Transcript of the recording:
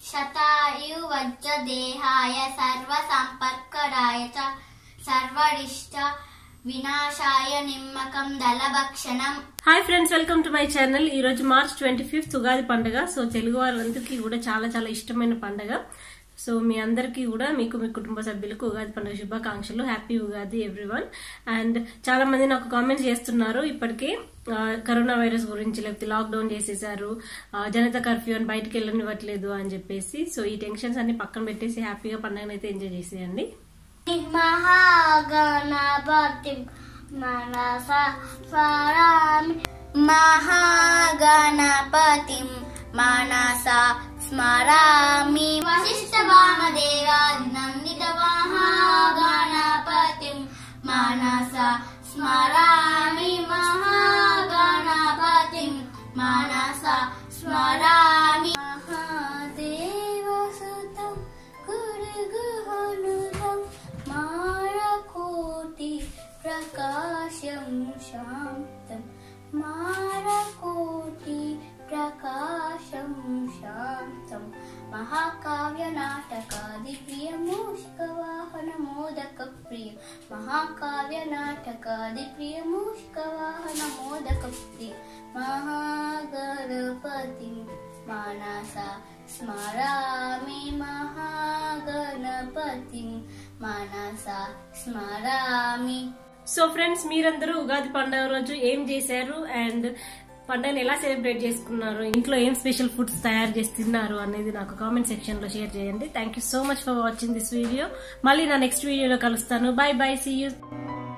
శతాయువజ్రదేహాయ సర్వసంపర్కరాయ చ సర్వరిష్ట వినాశాయ నిమ్మకం దళభక్షణం hi friends welcome to my channel ఈ రోజు మార్చ్ ట్వంటీ ఫిఫ్త్ ఉగాది పండుగ సో తెలుగు వారందరికీ కూడా చాలా చాలా ఇష్టమైన పండుగ సో మీ అందరికీ కూడా మీకు మీ కుటుంబ సభ్యులకు ఉగాది పండుగ శుభాకాంక్షలు హ్యాపీ ఉగాది ఎవ్రీవన్ అండ్ చాలా మంది నాకు కామెంట్స్ చేస్తున్నారు ఇప్పటికే ఆ, కరోనా వైరస్ గురించి లేకపోతే లాక్డౌన్ చేసేసారు ఆ, జనతా కర్ఫ్యూ అని బయటకు వెళ్ళనివ్వట్లేదు అని చెప్పేసి సో ఈ టెన్షన్స్ అన్ని పక్కన పెట్టేసి హ్యాపీగా పండుగనైతే ఎంజాయ్ చేసేయండి మహాగణపతి మనస స్మరామి మహాగణపతిం మనస స్మరామి వశిష్ఠ వామదేవాదినందిత మహాగణపతిం మనస స్మరామి మహాగణపతిం మనస స్మరామి మహాదేవసుతం గురుగుహనుతం మారకోటి ప్రకాశం శాంతం మారకోటి ప్రకాశం శాంతం మహాకావ్య నాటకాది ప్రియ మూషిక వాహన మోదక ప్రియ మహాకావ్య నాటకాది ప్రియ మూషిక వాహన మోదక ప్రియ మహాగణపతి మానస స్మరామి మహాగణపతి మనస స్మరామి సో ఫ్రెండ్స్ మీరందరూ ఉగాది పండుగ రోజు ఏం చేశారు అండ్ పండుగను ఎలా సెలబ్రేట్ చేసుకున్నారు ఇంట్లో ఏం స్పెషల్ ఫుడ్స్ తయారు చేసి తిన్నారు అనేది నాకు కామెంట్ సెక్షన్ లో షేర్ చేయండి thank you so much for watching this video మళ్ళీ నా నెక్స్ట్ వీడియోలో కలుస్తాను బై బై సీ యూ